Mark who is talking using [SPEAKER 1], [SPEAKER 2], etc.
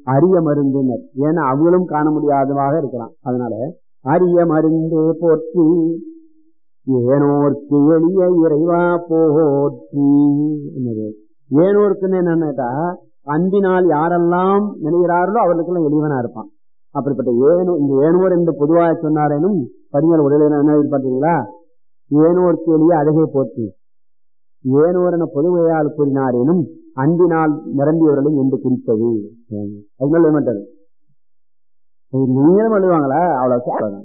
[SPEAKER 1] அரிய மருந்தினர் ஏன்னா அவங்களும் காண முடியாததாக இருக்கிறான் அதனால அரிய மருந்தே போற்றி ஏனோர்க்கு எளிய இறைவா போற்றி என்னது ஏனோர்க்குன்னு என்னன்னு கேட்டா அன்பினால் யாரெல்லாம் நினைகிறார்களோ அவர்களுக்கெல்லாம் எளிவனா இருப்பான் அப்படிப்பட்ட ஏனோ இந்த ஏனோர் என்று பொதுவாக சொன்னாரேனும் பரிமல் உடலில் என்ன பார்த்தீங்களா ஏனோர்க்கு எளிய அழகை போற்றி ஏனோர் என பொதுவையால் கூறினாரேனும் அன்பினால் நிரம்பியவர்களும் என்று குறித்தது அது மேல மாட்டாரு நீங்களும் எழுதுவாங்களா அவ்வளவு